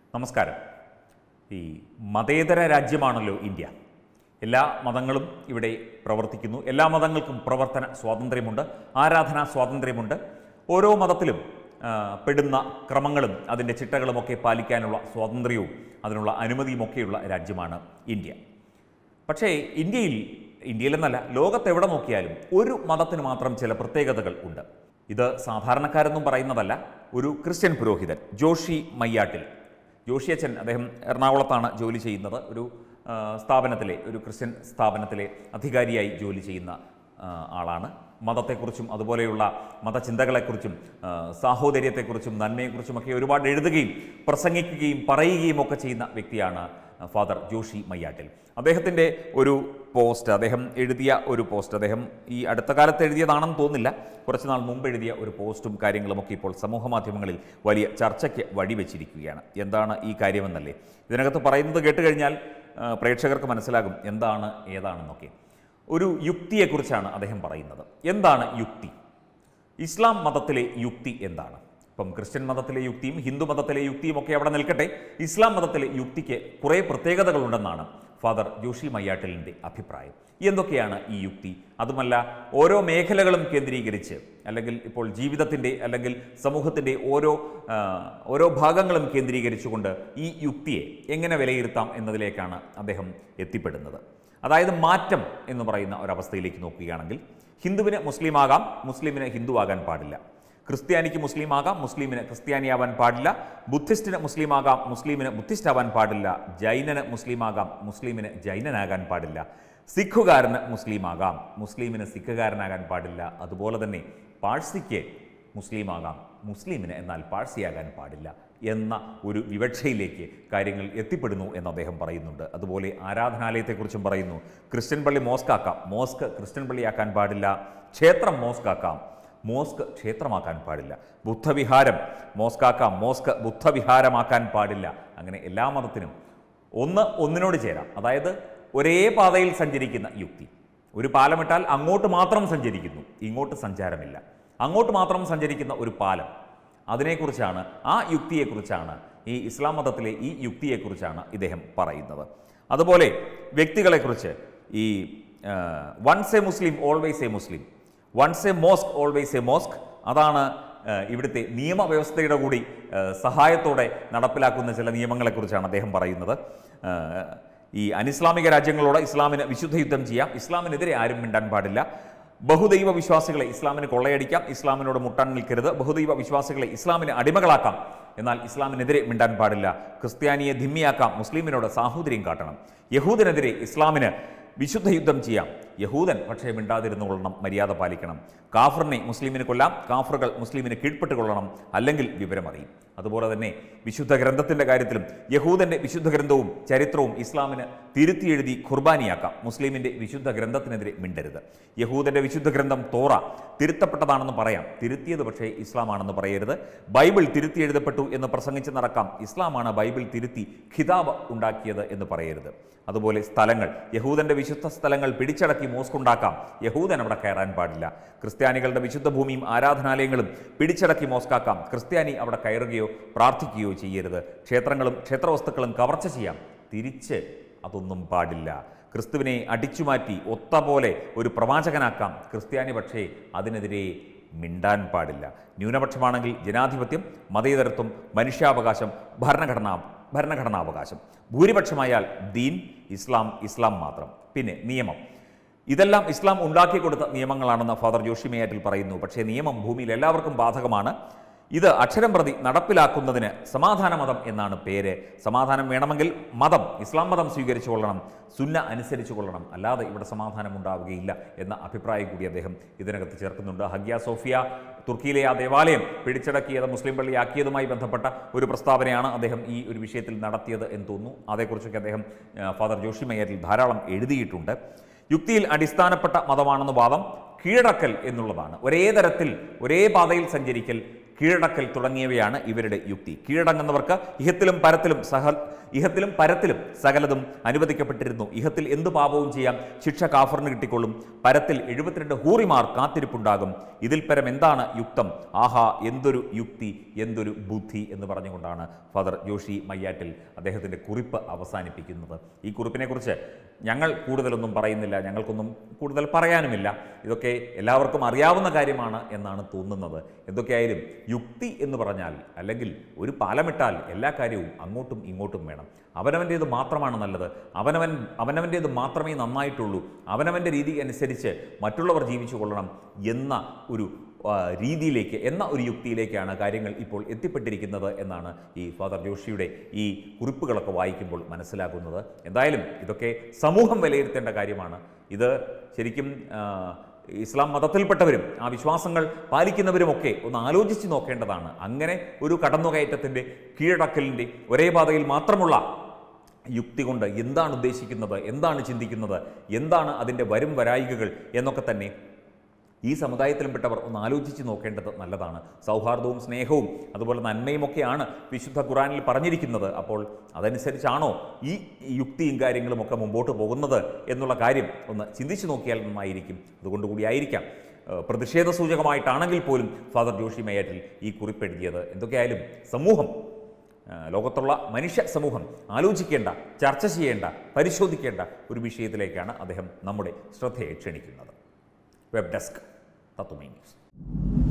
നമസ്കാരം ഈ മതേതര രാജ്യമാണല്ലോ ഇന്ത്യ എല്ലാ മതങ്ങളും ഇവിടെ പ്രവർത്തിക്കുന്നു എല്ലാ മതങ്ങൾക്കും പ്രവർത്തന സ്വാതന്ത്ര്യമുണ്ട് ആരാധനാ സ്വാതന്ത്ര്യമുണ്ട് ഓരോ മതത്തിലും ആ, പെടുന്ന ക്രമങ്ങളും അതിൻ്റെ ചിട്ടകളുമൊക്കെ പാലിക്കാനുള്ള സ്വാതന്ത്ര്യവും അതിനുള്ള അനുമതിയുമൊക്കെയുള്ള രാജ്യമാണ് ഇന്ത്യ പക്ഷേ ഇന്ത്യയിൽ ഇന്ത്യയിലെന്നല്ല ലോകത്തെവിടെ നോക്കിയാലും ഒരു മതത്തിന് മാത്രം ചില പ്രത്യേകതകൾ ഉണ്ട് ഇത് സാധാരണക്കാരെന്നും പറയുന്നതല്ല ഒരു ക്രിസ്ത്യൻ പുരോഹിതൻ ജോഷി മയ്യാട്ടിൽ ജോഷി അച്ഛൻ അദ്ദേഹം എറണാകുളത്താണ് ജോലി ചെയ്യുന്നത് ഒരു ആ, സ്ഥാപനത്തിലെ ഒരു ക്രിസ്ത്യൻ സ്ഥാപനത്തിലെ അധികാരിയായി ജോലി ചെയ്യുന്ന ആ, ആളാണ് മതത്തെക്കുറിച്ചും അതുപോലെയുള്ള മതചിന്തകളെക്കുറിച്ചും ആ, സാഹോദര്യത്തെക്കുറിച്ചും നന്മയെക്കുറിച്ചുമൊക്കെ ഒരുപാട് എഴുതുകയും പ്രസംഗിക്കുകയും പറയുകയും ഒക്കെ ചെയ്യുന്ന വ്യക്തിയാണ് ഫാദർ ജോഷി മയ്യാട്ടിൽ അദ്ദേഹത്തിൻ്റെ ഒരു പോസ്റ്റ് അദ്ദേഹം എഴുതിയ ഒരു പോസ്റ്റ് അദ്ദേഹം ഈ അടുത്ത കാലത്ത് എഴുതിയതാണെന്ന് തോന്നുന്നില്ല കുറച്ച് നാൾ മുമ്പ് എഴുതിയ ഒരു പോസ്റ്റും കാര്യങ്ങളുമൊക്കെ ഇപ്പോൾ സമൂഹ മാധ്യമങ്ങളിൽ വലിയ ചർച്ചയ്ക്ക് വഴിവെച്ചിരിക്കുകയാണ് എന്താണ് ഈ കാര്യമെന്നല്ലേ ഇതിനകത്ത് പറയുന്നത് കേട്ട് കഴിഞ്ഞാൽ ആ, പ്രേക്ഷകർക്ക് മനസ്സിലാകും എന്താണ് ഏതാണെന്നൊക്കെ ഒരു യുക്തിയെക്കുറിച്ചാണ് അദ്ദേഹം പറയുന്നത് എന്താണ് യുക്തി ഇസ്ലാം മതത്തിലെ യുക്തി എന്താണ് ഇപ്പം ക്രിസ്ത്യൻ മതത്തിലെ യുക്തിയും ഹിന്ദു മതത്തിലെ യുക്തിയും ഒക്കെ അവിടെ നിൽക്കട്ടെ ഇസ്ലാം മതത്തിലെ യുക്തിക്ക് കുറേ പ്രത്യേകതകളുണ്ടെന്നാണ് ഫാദർ ജോഷി മയ്യാട്ടലിൻ്റെ അഭിപ്രായം എന്തൊക്കെയാണ് ഈ യുക്തി അതുമല്ല ഓരോ മേഖലകളും കേന്ദ്രീകരിച്ച് അല്ലെങ്കിൽ ഇപ്പോൾ ജീവിതത്തിൻ്റെ അല്ലെങ്കിൽ സമൂഹത്തിൻ്റെ ഓരോ ആ, ഓരോ ഭാഗങ്ങളും കേന്ദ്രീകരിച്ചുകൊണ്ട് ഈ യുക്തിയെ എങ്ങനെ വിലയിരുത്താം എന്നതിലേക്കാണ് അദ്ദേഹം എത്തിപ്പെടുന്നത് അതായത് മാറ്റം എന്ന് പറയുന്ന ഒരവസ്ഥയിലേക്ക് നോക്കുകയാണെങ്കിൽ ഹിന്ദുവിന് മുസ്ലിമാകാം മുസ്ലിമിന് ഹിന്ദു ആകാൻ പാടില്ല ക്രിസ്ത്യാനിക്ക് മുസ്ലിമാകാം മുസ്ലിമിന് ക്രിസ്ത്യാനിയാവാൻ പാടില്ല ബുദ്ധിസ്റ്റിന് മുസ്ലിമാകാം മുസ്ലിമിന് ബുദ്ധിസ്റ്റ് ആവാൻ പാടില്ല ജൈനന് മുസ്ലിമാകാം മുസ്ലിമിന് ജൈനനാകാൻ പാടില്ല സിഖുകാരന് മുസ്ലിമാകാം മുസ്ലിമിന് സിഖുകാരനാകാൻ പാടില്ല അതുപോലെ തന്നെ പാഴ്സിക്ക് മുസ്ലിമാകാം മുസ്ലിമിന് എന്നാൽ പാഴ്സിയാകാൻ പാടില്ല എന്ന ഒരു വിവക്ഷയിലേക്ക് കാര്യങ്ങൾ എത്തിപ്പെടുന്നു എന്ന് അദ്ദേഹം പറയുന്നുണ്ട് അതുപോലെ ആരാധനാലയത്തെക്കുറിച്ചും പറയുന്നു ക്രിസ്ത്യൻ പള്ളി മോസ്ക് ആക്കാം മോസ്ക് ക്രിസ്ത്യൻ പള്ളിയാക്കാൻ പാടില്ല ക്ഷേത്രം മോസ്ക് ആക്കാം മോസ്ക് ക്ഷേത്രമാക്കാൻ പാടില്ല ബുദ്ധവിഹാരം മോസ്കാക്കാം മോസ്ക് ബുദ്ധവിഹാരമാക്കാൻ പാടില്ല അങ്ങനെ എല്ലാ മതത്തിനും ഒന്ന് ഒന്നിനോട് ചേരാം അതായത് ഒരേ പാതയിൽ സഞ്ചരിക്കുന്ന യുക്തി ഒരു പാലമിട്ടാൽ അങ്ങോട്ട് മാത്രം സഞ്ചരിക്കുന്നു ഇങ്ങോട്ട് സഞ്ചാരമില്ല അങ്ങോട്ട് മാത്രം സഞ്ചരിക്കുന്ന ഒരു പാലം അതിനെക്കുറിച്ചാണ് ആ യുക്തിയെക്കുറിച്ചാണ് ഈ ഇസ്ലാം മതത്തിലെ ഈ യുക്തിയെക്കുറിച്ചാണ് ഇദ്ദേഹം പറയുന്നത് അതുപോലെ വ്യക്തികളെക്കുറിച്ച് ഈ once a Muslim always a Muslim once a mosque always a mosque അതാണ് ആ, ഇവിടുത്തെ നിയമവ്യവസ്ഥയുടെ കൂടി ആ, സഹായത്തോടെ നടപ്പിലാക്കുന്ന ചില നിയമങ്ങളെക്കുറിച്ചാണ് അദ്ദേഹം പറയുന്നത് ആ, ഈ അനിസ്ലാമിക രാജ്യങ്ങളോട് ഇസ്ലാമിന് വിശുദ്ധ യുദ്ധം ചെയ്യാം ഇസ്ലാമിനെതിരെ ആരും മിണ്ടാൻ പാടില്ല ബഹുദൈവ വിശ്വാസികളെ ഇസ്ലാമിന് കൊള്ളയടിക്കാം ഇസ്ലാമിനോട് മുട്ടാൻ നിൽക്കരുത് ബഹുദൈവ വിശ്വാസികളെ ഇസ്ലാമിന് അടിമകളാക്കാം എന്നാൽ ഇസ്ലാമിനെതിരെ മിണ്ടാൻ പാടില്ല ക്രിസ്ത്യാനിയെ ധിമ്മിയാക്കാം മുസ്ലിമിനോട് സാഹോദര്യം കാട്ടണം യഹൂദനെതിരെ ഇസ്ലാമിന് വിശുദ്ധ യുദ്ധം ചെയ്യാം യഹൂദൻ പക്ഷേ മിണ്ടാതിരുന്നുകൊള്ളണം മര്യാദ പാലിക്കണം കാഫറിനെ മുസ്ലിമിന് കൊല്ലാം കാഫറുകൾ മുസ്ലിമിന് കീഴ്പ്പെട്ട് കൊള്ളണം അല്ലെങ്കിൽ വിവരമറിയും അതുപോലെ തന്നെ വിശുദ്ധ ഗ്രന്ഥത്തിൻ്റെ കാര്യത്തിലും യഹൂദൻ്റെ വിശുദ്ധ ഗ്രന്ഥവും ചരിത്രവും ഇസ്ലാമിന് തിരുത്തി എഴുതി ഖുർബാനിയാക്കാം മുസ്ലിമിൻ്റെ വിശുദ്ധ ഗ്രന്ഥത്തിനെതിരെ മിണ്ടരുത് യഹൂദൻ്റെ വിശുദ്ധ ഗ്രന്ഥം തോറ തിരുത്തപ്പെട്ടതാണെന്ന് പറയാം തിരുത്തിയത് പക്ഷേ ഇസ്ലാമാണെന്ന് പറയരുത് ബൈബിൾ തിരുത്തി എഴുതപ്പെട്ടു എന്ന് പ്രസംഗിച്ച് നടക്കാം ഇസ്ലാമാണ് ബൈബിൾ തിരുത്തി ഖിതാബ് ഉണ്ടാക്കിയത് എന്ന് പറയരുത് അതുപോലെ സ്ഥലങ്ങൾ യഹൂദന്റെ വിശുദ്ധ സ്ഥലങ്ങൾ പിടിച്ചടക്കി മോസ്ക് ഉണ്ടാക്കാം യഹൂദൻ അവിടെ കയറാൻ പാടില്ല ക്രിസ്ത്യാനികളുടെ വിശുദ്ധ ഭൂമിയും ആരാധനാലയങ്ങളും പിടിച്ചടക്കി മോസ്കാക്കാം ക്രിസ്ത്യാനി അവിടെ കയറുകയോ പ്രാർത്ഥിക്കുകയോ ചെയ്യരുത് ക്ഷേത്രങ്ങളും ക്ഷേത്രവസ്തുക്കളും കവർച്ച ചെയ്യാം തിരിച്ച് അതൊന്നും പാടില്ല ക്രിസ്തുവിനെ അടിച്ചുമാറ്റി ഒത്ത പോലെ ഒരു പ്രവാചകനാക്കാം ക്രിസ്ത്യാനി പക്ഷേ അതിനെതിരെ മിണ്ടാൻ പാടില്ല ന്യൂനപക്ഷമാണെങ്കിൽ ജനാധിപത്യം മതേതരത്വം മനുഷ്യാവകാശം ഭരണഘടനാ ഭരണഘടനാവകാശം ഭൂരിപക്ഷമായാൽ ദീൻ ഇസ്ലാം ഇസ്ലാം മാത്രം പിന്നെ നിയമം ഇതെല്ലാം ഇസ്ലാം ഉണ്ടാക്കി കൊടുത്ത നിയമങ്ങളാണെന്ന് ഫാദർ ജോഷി മേയാറ്റിൽ പറയുന്നു പക്ഷേ നിയമം ഭൂമിയിൽ എല്ലാവർക്കും ബാധകമാണ് ഇത് അക്ഷരം പ്രതി നടപ്പിലാക്കുന്നതിന് സമാധാന മതം എന്നാണ് പേര് സമാധാനം വേണമെങ്കിൽ മതം ഇസ്ലാം മതം സ്വീകരിച്ചു കൊള്ളണം സുന്ന അനുസരിച്ചു കൊള്ളണം അല്ലാതെ ഇവിടെ സമാധാനം ഉണ്ടാവുകയില്ല എന്ന അഭിപ്രായം കൂടി അദ്ദേഹം ഇതിനകത്ത് ചേർക്കുന്നുണ്ട് ഹഗ്യ സോഫിയ തുർക്കിയിലെ ആ ദേവാലയം പിടിച്ചടക്കിയത് മുസ്ലിം പള്ളിയാക്കിയതുമായി ബന്ധപ്പെട്ട ഒരു പ്രസ്താവനയാണ് അദ്ദേഹം ഈ ഒരു വിഷയത്തിൽ നടത്തിയത് എന്ന് തോന്നുന്നു അതേക്കുറിച്ചൊക്കെ അദ്ദേഹം ആ, ഫാദർ ജോഷി മയ്യാറ്റിൽ ധാരാളം എഴുതിയിട്ടുണ്ട് യുക്തിയിൽ അടിസ്ഥാനപ്പെട്ട മതമാണെന്ന വാദം കീഴടക്കൽ എന്നുള്ളതാണ് ഒരേ തരത്തിൽ ഒരേ പാതയിൽ സഞ്ചരിക്കൽ കീഴടക്കൽ തുടങ്ങിയവയാണ് ഇവരുടെ യുക്തി കീഴടങ്ങുന്നവർക്ക് ഇഹത്തിലും പരത്തിലും സഹ ഇഹത്തിലും പരത്തിലും സകലതും അനുവദിക്കപ്പെട്ടിരുന്നു ഇഹത്തിൽ എന്തു പാപവും ചെയ്യാം ശിക്ഷ കാഫറിന് കിട്ടിക്കൊള്ളും പരത്തിൽ എഴുപത്തിരണ്ട് ഹൂറിമാർ കാത്തിരിപ്പുണ്ടാകും ഇതിൽ പരം എന്താണ് യുക്തം ആഹാ എന്തൊരു യുക്തി എന്തൊരു ബുദ്ധി എന്ന് പറഞ്ഞുകൊണ്ടാണ് ഫാദർ ജോഷി മയ്യാറ്റിൽ അദ്ദേഹത്തിൻ്റെ കുറിപ്പ് അവസാനിപ്പിക്കുന്നത് ഈ കുറിപ്പിനെക്കുറിച്ച് ഞങ്ങൾ കൂടുതലൊന്നും പറയുന്നില്ല ഞങ്ങൾക്കൊന്നും കൂടുതൽ പറയാനുമില്ല ഇതൊക്കെ എല്ലാവർക്കും അറിയാവുന്ന കാര്യമാണ് എന്നാണ് തോന്നുന്നത് എന്തൊക്കെയായാലും യുക്തി എന്ന് പറഞ്ഞാൽ അല്ലെങ്കിൽ ഒരു പാലമിട്ടാൽ എല്ലാ കാര്യവും അങ്ങോട്ടും ഇങ്ങോട്ടും വേണം അവനവൻ്റേത് മാത്രമാണ് നല്ലത് അവനവൻ അവനവൻ്റേത് മാത്രമേ നന്നായിട്ടുള്ളൂ അവനവൻ്റെ രീതി അനുസരിച്ച് മറ്റുള്ളവർ ജീവിച്ചു കൊള്ളണം എന്ന ഒരു ആ, രീതിയിലേക്ക് എന്ന ഒരു യുക്തിയിലേക്കാണ് കാര്യങ്ങൾ ഇപ്പോൾ എത്തിപ്പെട്ടിരിക്കുന്നത് എന്നാണ് ഈ ഫാദർ ജോഷിയുടെ ഈ കുറിപ്പുകളൊക്കെ വായിക്കുമ്പോൾ മനസ്സിലാകുന്നത് എന്തായാലും ഇതൊക്കെ സമൂഹം വിലയിരുത്തേണ്ട കാര്യമാണ് ഇത് ശരിക്കും ആ, ഇസ്ലാം മതത്തിൽപ്പെട്ടവരും ആ വിശ്വാസങ്ങൾ പാലിക്കുന്നവരുമൊക്കെ ഒന്ന് ആലോചിച്ച് നോക്കേണ്ടതാണ് അങ്ങനെ ഒരു കടന്നുകയറ്റത്തിൻ്റെ കീഴടക്കലിൻ്റെ ഒരേ പാതയിൽ മാത്രമുള്ള യുക്തി കൊണ്ട് എന്താണ് ഉദ്ദേശിക്കുന്നത് എന്താണ് ചിന്തിക്കുന്നത് എന്താണ് അതിൻ്റെ വരും വരായികകൾ എന്നൊക്കെ തന്നെ ഈ സമുദായത്തിലുംപ്പെട്ടവർ ഒന്ന് ആലോചിച്ച് നോക്കേണ്ടത് നല്ലതാണ് സൗഹാർദ്ദവും സ്നേഹവും അതുപോലെ നന്മയുമൊക്കെയാണ് വിശുദ്ധ ഖുറാനിൽ പറഞ്ഞിരിക്കുന്നത് അപ്പോൾ അതനുസരിച്ചാണോ ഈ യുക്തിയും കാര്യങ്ങളും ഒക്കെ മുമ്പോട്ട് പോകുന്നത് എന്നുള്ള കാര്യം ഒന്ന് ചിന്തിച്ചു നോക്കിയാൽ നന്നായിരിക്കും അതുകൊണ്ടുകൂടി ആയിരിക്കാം ഏഹ് പ്രതിഷേധ സൂചകമായിട്ടാണെങ്കിൽ പോലും ഫാദർ ജോഷി മയ്യാറ്റിൽ ഈ കുറിപ്പെഴുതിയത് എന്തൊക്കെയായാലും സമൂഹം ആ, ലോകത്തുള്ള മനുഷ്യ സമൂഹം ആലോചിക്കേണ്ട ചർച്ച ചെയ്യേണ്ട പരിശോധിക്കേണ്ട ഒരു വിഷയത്തിലേക്കാണ് അദ്ദേഹം നമ്മുടെ ശ്രദ്ധയെ ക്ഷണിക്കുന്നത് വെബ് ഡെസ്ക് തത്വമൈ ന്യൂസ്